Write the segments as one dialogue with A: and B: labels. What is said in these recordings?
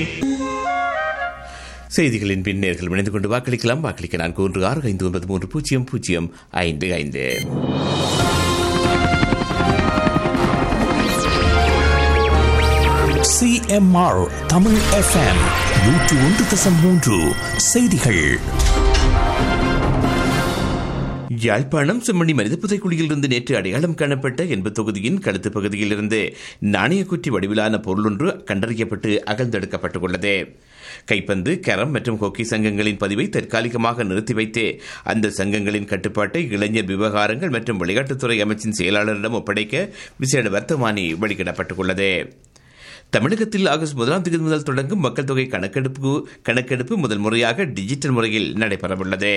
A: செய்திகளின் பின் நேர்கள் இணைந்து கொண்டு வாக்களிக்கலாம் வாக்களிக்க நான்கு ஒன்று ஆறு ஐந்து ஒன்பது மூன்று பூஜ்ஜியம் பூஜ்ஜியம் ஐந்து ஐந்து
B: சிஎம்ஆர் தமிழ் எஃப்எம் நூற்று ஒன்று தசம் மூன்று செய்திகள்
A: யாழ்ப்பாணம் செம்மணி மனித புதைக்குழியிலிருந்து நேற்று அடையாளம் காணப்பட்ட என்பது தொகுதியின் கழுத்து பகுதியிலிருந்து நாணயக்குற்றி வடிவிலான பொருளொன்று கண்டறியப்பட்டு அகழ்ந்தெடுக்கப்பட்டுள்ளது கைப்பந்து கரம் மற்றும் ஹாக்கி சங்கங்களின் பதிவை தற்காலிகமாக நிறுத்தி வைத்தே அந்த சங்கங்களின் கட்டுப்பாட்டை இளைஞர் விவகாரங்கள் மற்றும் விளையாட்டுத்துறை அமைச்சின் செயலாளரிடம் ஒப்படைக்க விசேட வர்த்தமானி வெளியிடப்பட்டுள்ளது தமிழகத்தில் ஆகஸ்ட் முதலாம் தேதி முதல் தொடங்கும் மக்கள் தொகை கணக்கெடுப்பு கணக்கெடுப்பு முதல் முறையாக டிஜிட்டல் முறையில் நடைபெறவுள்ளது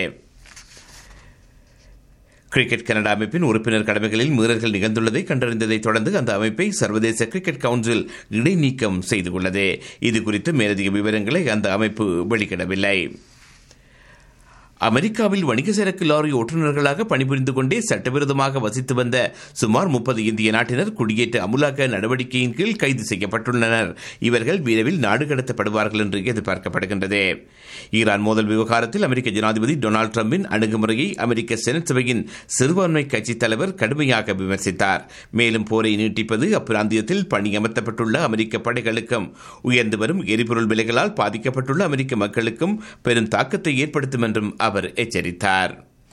A: கிரிக்கெட் கனடா அமைப்பின் உறுப்பினர் கடமைகளில் மீறல்கள் நிகழ்ந்துள்ளதை கண்டறிந்ததைத் தொடர்ந்து அந்த அமைப்பை சர்வதேச கிரிக்கெட் கவுன்சில் இடைநீக்கம் செய்துள்ளது இது குறித்து மேலதிக விவரங்களை அந்த அமைப்பு வெளியிடவில்லை அமெரிக்காவில் வணிக சரக்கு லாரி ஓட்டுநர்களாக பணிபுரிந்து கொண்டே சட்டவிரோதமாக வசித்து வந்த சுமார் முப்பது இந்திய நாட்டினர் குடியேற்ற அமுலாக்க நடவடிக்கையின் கீழ் கைது செய்யப்பட்டுள்ளனர் இவர்கள் விரைவில் நாடு கடத்தப்படுவார்கள் என்று எதிர்பார்க்கப்படுகின்றது ஈரான் மோதல் விவகாரத்தில் அமெரிக்க ஜனாதிபதி டொனால்டு டிரம்பின் அணுகுமுறையை அமெரிக்க செனட் சபையின் சிறுபான்மை கட்சித் தலைவர் கடுமையாக விமர்சித்தார் மேலும் போரை நீட்டிப்பது அப்பிராந்தியத்தில் பணியமர்த்தப்பட்டுள்ள அமெரிக்க படைகளுக்கும் உயர்ந்து வரும் எரிபொருள் விலைகளால் பாதிக்கப்பட்டுள்ள அமெரிக்க மக்களுக்கும் பெரும் தாக்கத்தை ஏற்படுத்தும் என்றும் அவர் எச்சரித்தார்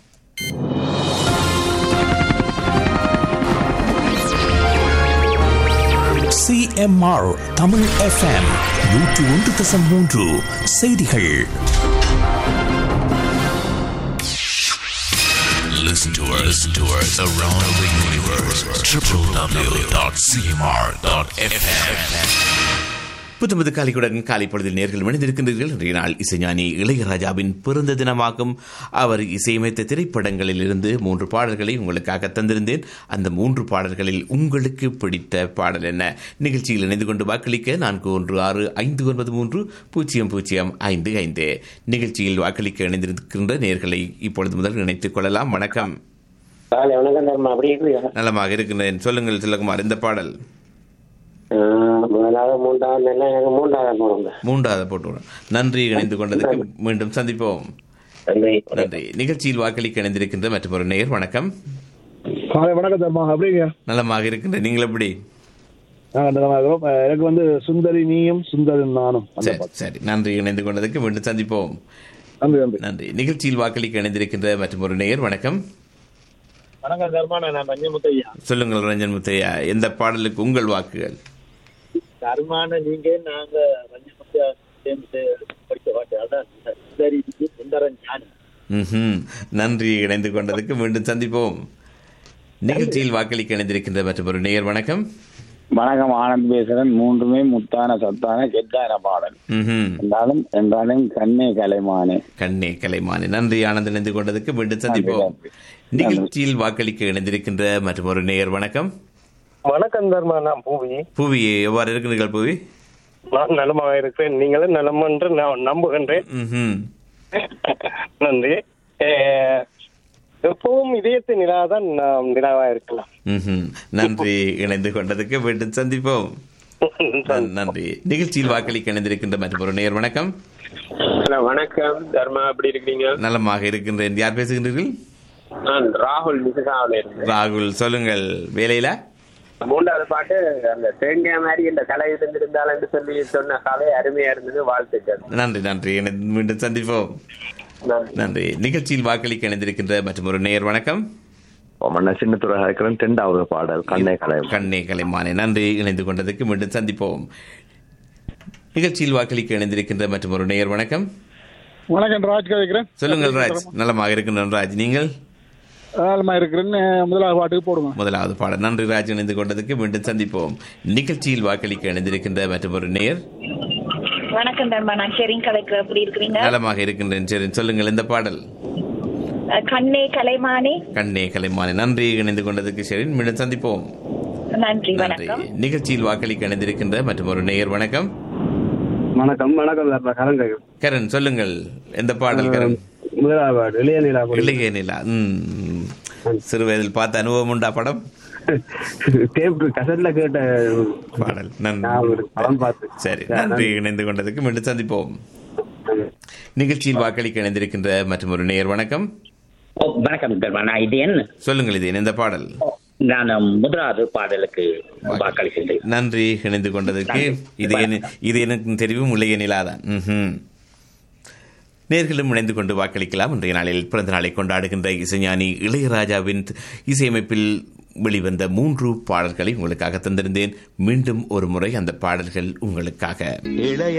B: சிஎம்ஆர் தமிழ் எஃப்எம் நூற்று ஒன்று தசம் மூன்று செய்திகள்
C: Listen to us, listen to us around the universe. www.cmr.fm.
A: புத்தமது காலிக்குடன் காலை பொழுதில் நேர்கள் இணைந்திருக்கின்றீர்கள் இன்றைய நாள் இசைஞானி இளையராஜாவின் பிறந்த தினமாகும் அவர் இசையமைத்த திரைப்படங்களில் இருந்து மூன்று பாடல்களை உங்களுக்காக தந்திருந்தேன் அந்த மூன்று பாடல்களில் உங்களுக்கு பிடித்த பாடல் என்ன நிகழ்ச்சியில் இணைந்து கொண்டு வாக்களிக்க நான்கு ஒன்று ஆறு ஐந்து ஒன்பது மூன்று பூஜ்ஜியம் பூஜ்ஜியம் ஐந்து ஐந்து நிகழ்ச்சியில் வாக்களிக்க இணைந்திருக்கின்ற நேர்களை இப்பொழுது முதல் இணைத்துக் கொள்ளலாம் வணக்கம்
D: காலை வணக்கம் தர்மா அப்படி இருக்கிறியா
A: நலமாக இருக்கின்றேன் சொல்லுங்கள் திலகுமார் இந்த பாடல்
D: முதலாவது மூன்றாவது எல்லாம் எனக்கு மூன்றாவது போடுங்க
A: மூன்றாவது போட்டுவிடும் நன்றி இணைந்து கொண்டதுக்கு மீண்டும் சந்திப்போம்
D: நன்றி
A: நன்றி நிகழ்ச்சியில் வாக்களிக்க இணைந்திருக்கின்ற மற்றும் ஒரு நேயர் வணக்கம்
E: காலை வணக்கம் தர்மா அப்படிங்க
A: நலமாக இருக்கின்ற நீங்கள் எப்படி
E: நாங்க நலமா இருக்கிறோம். அஹ் எனக்கு வந்து சுந்தரி நீயும் சுந்தரி நானும் அந்த
A: சரி
E: பாட்டு.
A: சரி நன்றி இணைந்து கொண்டதுக்கு மீண்டும் சந்திப்போம்
E: நன்றி நன்றி
A: நன்றி நிகழ்ச்சியில் வாக்களிக்க இணைந்திருக்கின்ற மற்றும் ஒரு நேயர் வணக்கம்
D: வணக்கம் தர்மா நான் பஞ்சமுத்தையா
A: சொல்லுங்கள் ரஞ்சன் முத்தையா எந்த பாடலுக்கு உங்கள் வாக்குகள்
D: தர்மான நீங்க நாங்க பஞ்சமுத்தையா சேர்ந்து படிச்ச பாட்டு அதான் சரி சுந்தரன் ஞானி
A: ம்ஹும். நன்றி இணைந்து கொண்டதுக்கு மீண்டும் சந்திப்போம் நிகழ்ச்சியில் வாக்களிக்க இணைந்திருக்கின்ற மற்றும் ஒரு நேயர் வணக்கம்
F: வணக்கம் ஆனந்த் பேசுறேன் மூன்றுமே முத்தான சத்தான கெத்தான பாடல்
A: ம்ஹும்.
F: என்றாலும் என்றாலும் கண்ணே கலைமானே
A: கண்ணே கலைமானி நன்றி ஆனந்த் இணைந்து கொண்டதுக்கு மீண்டும் சந்திப்போம்
F: நன்றி.
A: நிகழ்ச்சியில் வாக்களிக்க இணைந்திருக்கின்ற மற்றும் ஒரு நேயர் வணக்கம்
G: வணக்கம் தர்மா நான் பூவி
A: பூவி எவ்வாறு இருக்கிறீர்கள் பூவி
G: நான் நலமாக இருக்கிறேன் நீங்களும் நலம் என்று நான் நம்புகின்றேன்
A: ம்ஹும்.
G: நன்றி அஹ், எப்பவும் இதயத்து நிலாதான் நாம் நிலாவா இருக்கலாம்
A: ம்ஹும். நன்றி இணைந்து கொண்டதுக்கு மீண்டும் சந்திப்போம் நன்- நன்றி நிகழ்ச்சியில் வாக்களிக்க இணைந்திருக்கின்ற மற்றும் ஒரு நேயர் வணக்கம்
H: ஹலோ வணக்கம் தர்மா எப்படி இருக்கீங்க
A: நலமாக இருக்கின்றேன் யார் பேசுகின்றீர்கள்
H: நான் ராகுல் மிசுகாவில் இருக்கேன்
A: ராகுல் சொல்லுங்கள் வேலையில
H: மூன்றாவது பாட்டு அந்த தேங்காய் மாதிரி இந்த கலை இருந்திருந்தாலும் சொல்லி சொன்ன கலை அருமையா இருந்தது வாழ்த்துக்கள்
A: நன்றி நன்றி இணைந்து மீண்டும் சந்திப்போம்
H: நான்
A: நன்றி நிகழ்ச்சியில் வாக்களிக்க இணைந்திருக்கின்ற மற்றும் ஒரு நேயர் வணக்கம்
I: மன்ன சின்னத்துறை இருக்கிறேன் ரெண்டாவது பாடல் கண்ணே கலை
A: கண்ணே கலைமானே நன்றி இணைந்து கொண்டதுக்கு மீண்டும் சந்திப்போம் நிகழ்ச்சியில் வாக்களிக்க இணைந்திருக்கின்ற மற்றும் ஒரு நேயர் வணக்கம்
E: வணக்கம் ராஜ் கதைக்கிறேன்
A: சொல்லுங்கள் ராஜ் நலமாக இருக்கின்றோம் ராஜ் நீங்கள்
E: நலமா இருக்கிறேன் அஹ் முதலாவது பாட்டுக்கு போடுங்க
A: முதலாவது பாடல் நன்றி ராஜ் இணைந்து கொண்டதுக்கு மீண்டும் சந்திப்போம் நிகழ்ச்சியில் வாக்களிக்க இணைந்திருக்கின்ற மற்றும் ஒரு நேயர்
J: வணக்கம் தர்மா நான் ஷெரிங் கலைக்கு எப்படி இருக்கிறீங்க
A: நலமாக இருக்கின்றேன் சரி சொல்லுங்கள் இந்த பாடல்
J: அஹ் கண்ணே கலைமானே
A: கண்ணே கலைமானே நன்றி இணைந்து கொண்டதுக்கு சரி மீண்டும் சந்திப்போம்
J: நன்றி
A: நன்றி
J: வணக்கம்
A: நிகழ்ச்சியில் வாக்களிக்க இணைந்திருக்கின்ற மற்றும் ஒரு நேயர் வணக்கம்
G: வணக்கம் வணக்கம் தர்மா கரங்க
A: கரண் சொல்லுங்கள் எந்த பாடல் கரண்
G: முதலாவது பாட்டு இளைய நிலா
A: இளைய நிலா ம் சிறு வயதில் பார்த்த அனுபவம் உண்டா படம்
K: டேப் கசட்ல கேட்ட
A: பாடல்
K: நான்
A: நன்றி
K: ஒரு படம் பார்த்து
A: சரி நன்றி இணைந்து கொண்டதுக்கு மீண்டும் சந்திப்போம் நிகழ்ச்சியில் வாக்களிக்க இணைந்திருக்கின்ற மற்றும் ஒரு நேயர் வணக்கம்
L: ஓ, வணக்கம் பெருமா நான் இது என்ன
A: சொல்லுங்கள் இது இந்த பாடல்
L: நான் முதலாவது பாடலுக்கு வாக்களிக்கின்றேன்
A: நன்றி இணைந்து கொண்டதற்கு இது என- இது எனக்கு தெரிவும் உள்ள நிலாதான் ம்ஹும். நேர்களும் இணைந்து கொண்டு வாக்களிக்கலாம் இன்றைய நாளில் பிறந்த நாளை கொண்டாடுகின்ற இசைஞானி இளையராஜாவின் இசையமைப்பில் வெளிவந்த மூன்று பாடல்களை உங்களுக்காக தந்திருந்தேன் மீண்டும் ஒரு முறை அந்த பாடல்கள் உங்களுக்காக
M: இளைய